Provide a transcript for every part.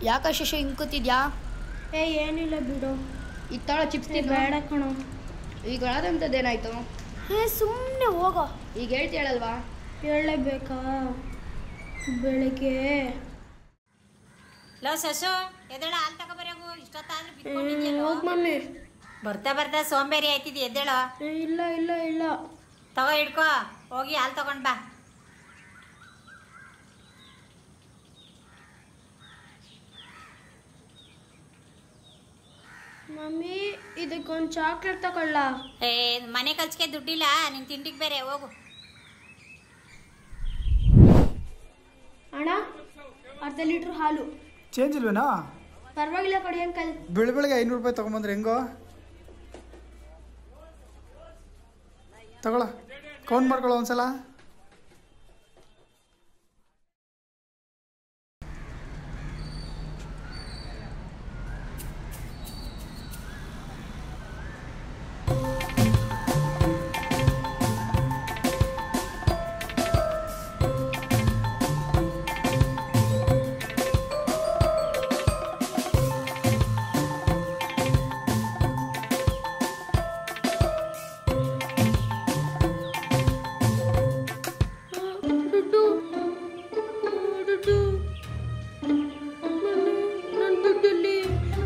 ಯಾಕ ಶಶಿ ಹಿಂಗ್ ಕೂತಿದ್ಯಾ ಏ ಏನಿಲ್ಲ ಬಿಡು ಈಗ ತಾಳ ಚಿಪ್ಸ್ ಏ, ಬೇಡ ಕಣೋ ಈಗ ಅಳದಂಥದ್ದೇನಾಯ್ತು ಏ ಸುಮ್ಮನೆ ಹೋಗೋ ಈಗ ಹೇಳ್ತೀಯಳಲ್ವಾ ಹೇಳಲೇಬೇಕಾ ಬೆಳಿಗ್ಗೆ ಲೋ ಸಸು ಎದ್ದೇಳ ಹಾಲು ತಗೊಬರೋಗು ಇಷ್ಟೊತ್ತಾದ್ರೂ ಹೋಗ್ ಬಿಟ್ಕೊಂಡಿದ್ಯಲ್ಲ ಮಮ್ಮಿ ಬರ್ತಾ ಬರ್ತಾ ಸೋಂಬೇರಿ ಆಯ್ತಿದ್ಯ ಎದ್ದೇಳ ಏ, ಇಲ್ಲ ಇಲ್ಲ ಇಲ್ಲ ತಗೋ ಹಿಡ್ಕೋ ಹೋಗಿ ಹಾಲು ತಗೊಂಡ್ ಬಾ ಮಮ್ಮಿ ಇದಕ್ಕೊಂದು ಚಾಕ್ಲೇಟ್ ತಗೊಳ್ಳ ಏ ಮನೆ ಖರ್ಚಿಗೆ ದುಡ್ಡಿಲ್ಲ ನಿನ್ ತಿಂಡಿಗೆ ಬೇರೆ ಹೋಗು ಅಣ್ಣ ಅರ್ಧ ಲೀಟ್ರ್ ಹಾಲು ಚೇಂಜ್ ಇಲ್ವೇನಾ ಪರವಾಗಿಲ್ಲ ಕೊಡಿ ಅಂಕಲ್ ಬೆಳಿ ಬೆಳಗ್ಗೆ ಐನೂರು ರೂಪಾಯಿ ತೊಗೊಂಬಂದ್ರೆ ಹೆಂಗೋ ತಗೊಳ ಕೌಂಟ್ ಮಾಡ್ಕೊಳ್ಳೋ ಒಂದ್ಸಲ ದುಡ್ಡು ದುಡ್ಡು ನನ್ನ ದುಡ್ಡಲ್ಲಿ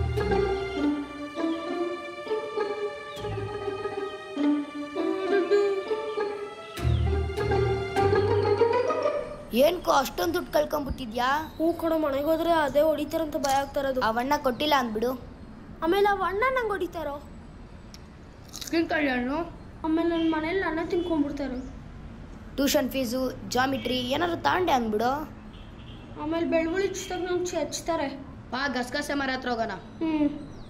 ದುಡ್ಡು ಏನ್ಕೋ ಅಷ್ಟೊಂದು ದುಡ್ಡು ಕಳ್ಕೊಂಬಿಟ್ಟಿದ್ಯಾ ಹೂ ಕೊಡೋ ಮನೆಗೆ ಹೋದ್ರೆ ಅದೇ ಹೊಡಿತಾರಂತ ಭಯ ಆಗ್ತಾರದು ಅವಣ್ಣ ಕೊಟ್ಟಿಲ್ಲ ಅಂದ್ಬಿಡು ಆಮೇಲೆ ಅವ ಅಣ್ಣ ನಂಗೆ ಹೊಡಿತಾರೋ ಕಲ್ಯಾಣು ಆಮೇಲೆ ನನ್ನ ಮನೇಲಿ ನನ್ನ ತಿನ್ಕೊಂಡ್ಬಿಡ್ತಾರೋ ಟ್ಯೂಷನ್ ಫೀಸು ಜಾಮಿಟ್ರಿ ಏನಾದ್ರು ತಾಂಡೆ ಅಂದ್ಬಿಡು ಆಮೇಲೆ ಬೆಳ್ಳುಳ್ಳಿ ಚಿತ್ತಾಗ ನಂಗೆ ಹಚ್ತಾರೆ ಬಾ ಗಸಗಸೆ ಮರ ಹತ್ರ ಹೋಗೋಣ ಹ್ಞೂ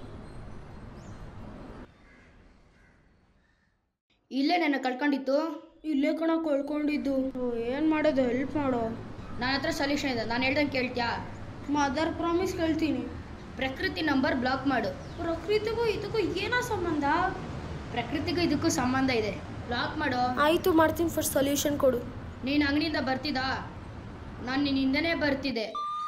ಇಲ್ಲೇ ನನ್ನ ಕಳ್ಕೊಂಡಿತ್ತು ಇಲ್ಲೇ ಕಣ ಕಳ್ಕೊಂಡಿದ್ದು ಏನು ಮಾಡೋದು ಹೆಲ್ಪ್ ಮಾಡೋ ನನ್ನ ಹತ್ರ ಸೊಲ್ಯೂಷನ್ ಇದೆ ನಾನು ಹೇಳ್ದಂಗೆ ಕೇಳ್ತ್ಯಾ ಮದರ್ ಪ್ರಾಮಿಸ್ ಕೇಳ್ತೀನಿ ಪ್ರಕೃತಿ ನಂಬರ್ ಬ್ಲಾಕ್ ಮಾಡು ಪ್ರಕೃತಿಗೂ ಇದಕ್ಕೂ ಏನೋ ಸಂಬಂಧ ಪ್ರಕೃತಿಗೂ ಇದಕ್ಕೂ ಸಂಬಂಧ ಇದೆ ಬ್ಲಾಕ್ ಮಾಡು ಆಯಿತು ಮಾಡ್ತೀನಿ ಫಸ್ಟ್ ಸೊಲ್ಯೂಷನ್ ಕೊಡು ನೀನು ಅಂಗಡಿಯಿಂದ ಬರ್ತಿದ್ದಾ ನಾನು ನಿನ್ನಿಂದನೇ ಬರ್ತಿದ್ದೆ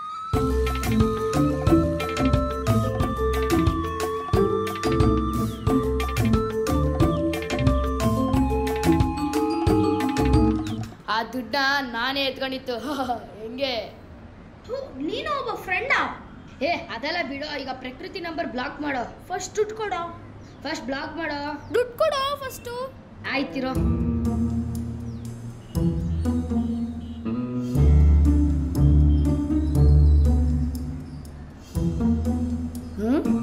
ಆ ದುಡ್ಡ ನಾನೇ ಎತ್ಕೊಂಡಿತ್ತು ಹೆಂಗೆ ನೀನು ಒಬ್ಬ ಫ್ರೆಂಡಾ ಏ ಅದೆಲ್ಲ ಬಿಡೋ ಈಗ ಪ್ರಕೃತಿ ನಂಬರ್ ಬ್ಲಾಕ್ ಮಾಡೋ ಫಸ್ಟ್ ದುಡ್ಡು ಕೊಡೋ ಫಸ್ಟ್ ಬ್ಲಾಕ್ ಮಾಡೋ ದುಡ್ಡು ಕೊಡೋ ಫಸ್ಟು ಆಯ್ತಿರೋ ಹ್ಮ್